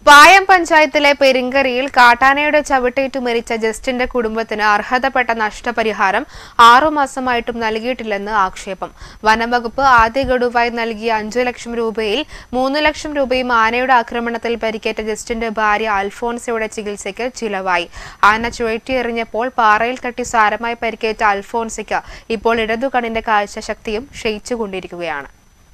പായം പഞ്ചായത്തിലെ പെരിങ്കറിയിൽ കാട്ടാനയുടെ ചവിട്ടേറ്റു മരിച്ച ജസ്റ്റിന്റെ കുടുംബത്തിന് അർഹതപ്പെട്ട നഷ്ടപരിഹാരം ആറുമാസമായിട്ടും നൽകിയിട്ടില്ലെന്ന് ആക്ഷേപം വനംവകുപ്പ് ആദ്യ ഗഡുവായി നൽകിയ അഞ്ചു ലക്ഷം രൂപയിൽ മൂന്ന് ലക്ഷം രൂപയും ആനയുടെ ആക്രമണത്തിൽ പരിക്കേറ്റ ജസ്റ്റിന്റെ ഭാര്യ അൽഫോൺസയുടെ ചികിത്സയ്ക്ക് ചിലവായി ആന ചുഴറ്റിയെറിഞ്ഞപ്പോൾ പാറയിൽ തട്ടി സാരമായി പരിക്കേറ്റ അൽഫോൺസയ്ക്ക് ഇപ്പോൾ ഇടതുകണ്ണിന്റെ കാഴ്ചശക്തിയും ക്ഷയിച്ചുകൊണ്ടിരിക്കുകയാണ്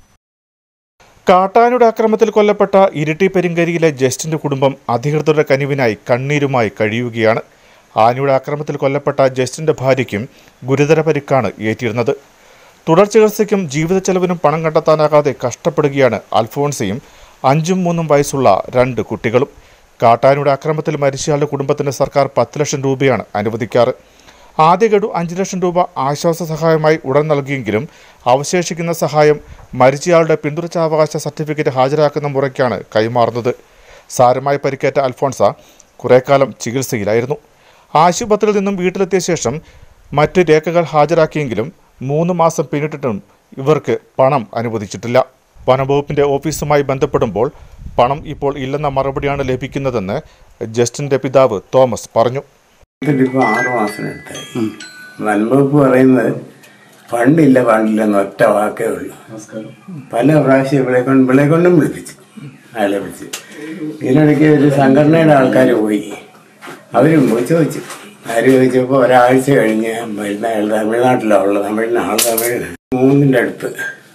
കാട്ടാനയുടെ ആക്രമണത്തിൽ കൊല്ലപ്പെട്ട ഇരിട്ടി പെരിങ്കരിയിലെ ജസ്റ്റിന്റെ കുടുംബം അധികൃതരുടെ കനിവിനായി കണ്ണീരുമായി കഴിയുകയാണ് ആനയുടെ ആക്രമണത്തിൽ കൊല്ലപ്പെട്ട ജസ്റ്റിന്റെ ഭാര്യയ്ക്കും ഗുരുതര പരിക്കാണ് ഏറ്റിരുന്നത് തുടർ ചികിത്സയ്ക്കും ജീവിത ചെലവിനും പണം കണ്ടെത്താനാകാതെ കഷ്ടപ്പെടുകയാണ് അൽഫോൺസയും അഞ്ചും മൂന്നും വയസ്സുള്ള രണ്ട് കുട്ടികളും കാട്ടാനയുടെ ആക്രമണത്തിൽ മരിച്ചയാളുടെ കുടുംബത്തിന് സർക്കാർ പത്ത് ലക്ഷം രൂപയാണ് അനുവദിക്കാറ് ആദ്യ ഗഡു അഞ്ച് ലക്ഷം രൂപ ആശ്വാസ സഹായമായി ഉടൻ നൽകിയെങ്കിലും അവശേഷിക്കുന്ന സഹായം മരിച്ചയാളുടെ പിന്തുടർച്ചാവകാശ സർട്ടിഫിക്കറ്റ് ഹാജരാക്കുന്ന മുറയ്ക്കാണ് കൈമാറുന്നത് സാരമായി പരിക്കേറ്റ അൽഫോൺസ കുറേക്കാലം ചികിത്സയിലായിരുന്നു ആശുപത്രിയിൽ നിന്നും വീട്ടിലെത്തിയ ശേഷം മറ്റ് രേഖകൾ ഹാജരാക്കിയെങ്കിലും മൂന്ന് മാസം പിന്നിട്ടിട്ടും ഇവർക്ക് പണം അനുവദിച്ചിട്ടില്ല വനംവകുപ്പിന്റെ ഓഫീസുമായി ബന്ധപ്പെടുമ്പോൾ പണം ഇപ്പോൾ ഇല്ലെന്ന മറുപടിയാണ് ലഭിക്കുന്നതെന്ന് ജസ്റ്റിന്റെ പിതാവ് തോമസ് പറഞ്ഞു ഇതിപ്പോ ആറു മാസം എടുത്തായി വനംവകുപ്പ് പറയുന്നത് ഫണ്ടില്ല ഫണ്ടില്ല എന്ന് ഒറ്റ വാക്കേ ഉള്ളൂ പല പ്രാവശ്യം ഇവിടെ കൊണ്ട് ഇവിടെ കൊണ്ടും വിളിപ്പിച്ചു അയാളെ വിളിച്ച് ഇതിനിടയ്ക്ക് ഒരു സംഘടനയുടെ ആൾക്കാർ പോയി അവരും പോയി ചോദിച്ചു ആര് ചോദിച്ചപ്പോൾ ഒരാഴ്ച കഴിഞ്ഞ് വരുന്ന അയാൾ തമിഴ്നാട്ടിലാണ് ഉള്ളത് തമിഴിന് ആൾ തമിഴ് മൂന്നിന്റെ അടുത്ത്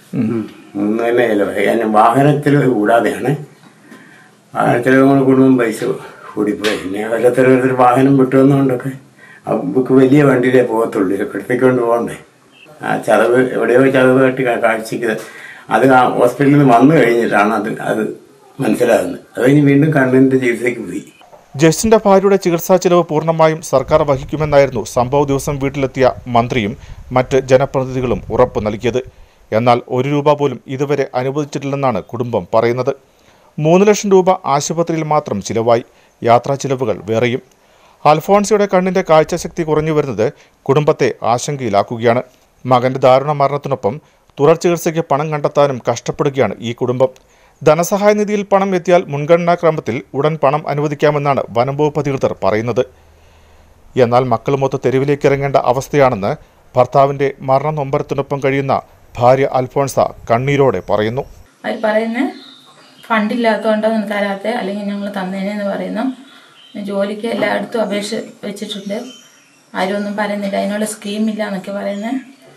മൂന്ന് തന്നെ ചിലവായി ഞാൻ വാഹനത്തിൽ കൂടാതെയാണ് വാഹനത്തിൽ നമ്മൾ കുടുംബം പൈസ കൂടിപ്പോയി പിന്നെ ഓരോരുത്തർ വാഹനം വിട്ടുവന്നുകൊണ്ടൊക്കെ നമുക്ക് വലിയ വണ്ടിയിലേ പോകത്തുള്ളൂ ഇപ്പോഴത്തേക്ക് കൊണ്ട് പോകണ്ടേ ആ ചതവ് എവിടെയോ ചതവ് കെട്ടി കാ- കാഴ്ചക്ക് അത് ആ ഹോസ്പിറ്റലിൽ നിന്ന് വന്നു കഴിഞ്ഞിട്ടാണ് അത് അത് മനസ്സിലാകുന്നത് അത് കഴിഞ്ഞ് വീണ്ടും കണ്ണിന്റെ ചികിത്സയ്ക്ക് പോയി ജസ്റ്റിന്റെ ഭാര്യയുടെ ചികിത്സാ ചെലവ് പൂർണ്ണമായും സർക്കാർ വഹിക്കുമെന്നായിരുന്നു സംഭവ ദിവസം വീട്ടിലെത്തിയ മന്ത്രിയും മറ്റ് ജനപ്രതിനിധികളും ഉറപ്പ് നൽകിയത് എന്നാൽ ഒരു രൂപ പോലും ഇതുവരെ അനുവദിച്ചിട്ടില്ലെന്നാണ് കുടുംബം പറയുന്നത് മൂന്ന് ലക്ഷം രൂപ ആശുപത്രിയിൽ മാത്രം ചിലവായി യാത്രാ ചിലവുകൾ വേറെയും അൽഫോൺസിയുടെ കണ്ണിന്റെ കാഴ്ചശക്തി കുറഞ്ഞു വരുന്നത് കുടുംബത്തെ ആശങ്കയിലാക്കുകയാണ് മകന്റെ ദാരുണ മരണത്തിനൊപ്പം തുടർ ചികിത്സയ്ക്ക് പണം കണ്ടെത്താനും കഷ്ടപ്പെടുകയാണ് ഈ കുടുംബം ധനസഹായ നിധിയിൽ പണം എത്തിയാൽ മുൻഗണനാക്രമത്തിൽ ഉടൻ പണം അനുവദിക്കാമെന്നാണ് വനംവകുപ്പ് അധികൃതർ പറയുന്നത് എന്നാൽ മക്കളുമൊത്ത് തെരുവിലേക്ക് ഇറങ്ങേണ്ട അവസ്ഥയാണെന്ന് ഭർത്താവിന്റെ മരണ നൊമ്പരത്തിനൊപ്പം കഴിയുന്ന ഭാര്യ അൽഫോൺസ കണ്ണീരോടെ പറയുന്നു അവർ പറയുന്നത് ഫണ്ടില്ലാത്തതുകൊണ്ടാണ് തരാത്ത അല്ലെങ്കിൽ ഞങ്ങൾ തന്നേനെന്ന് പറയുന്നു ജോലിക്ക് എല്ലായിടത്തും അപേക്ഷ വെച്ചിട്ടുണ്ട് ആരും ഒന്നും പറയുന്നില്ല അതിനുള്ള സ്കീമില്ല എന്നൊക്കെ പറയുന്നത്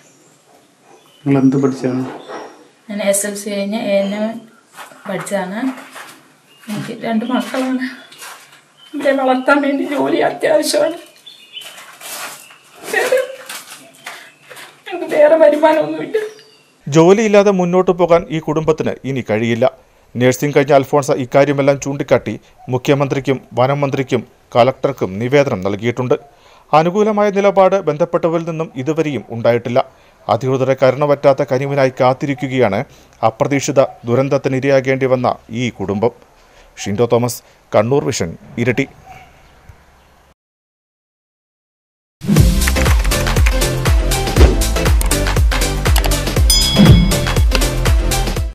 നിങ്ങൾ എന്ത് പഠിച്ചാണ് ഞാൻ എസ് എൽ സി കഴിഞ്ഞ് എ എൻ എം പഠിച്ചതാണ് എനിക്ക് രണ്ട് മക്കളാണ് അവരെ വളർത്താൻ വേണ്ടി ജോലി അത്യാവശ്യമാണ് വേറെ എനിക്ക് വേറെ വരുമാനമൊന്നുമില്ല ജോലിയില്ലാതെ മുന്നോട്ടു പോകാൻ ഈ കുടുംബത്തിന് ഇനി കഴിയില്ല നഴ്സിംഗ് കഴിഞ്ഞ അൽഫോൺസ ഇക്കാര്യമെല്ലാം ചൂണ്ടിക്കാട്ടി മുഖ്യമന്ത്രിക്കും വനം മന്ത്രിക്കും കലക്ടർക്കും നിവേദനം നൽകിയിട്ടുണ്ട് അനുകൂലമായ നിലപാട് ബന്ധപ്പെട്ടവരിൽ നിന്നും ഇതുവരെയും ഉണ്ടായിട്ടില്ല അധികൃതരെ കരുണ പറ്റാത്ത കനിവിനായി കാത്തിരിക്കുകയാണ് അപ്രതീക്ഷിത ദുരന്തത്തിനിരയാകേണ്ടി വന്ന ഈ കുടുംബം ഷിൻഡോ തോമസ് കണ്ണൂർ വിഷൻ ഇരട്ടി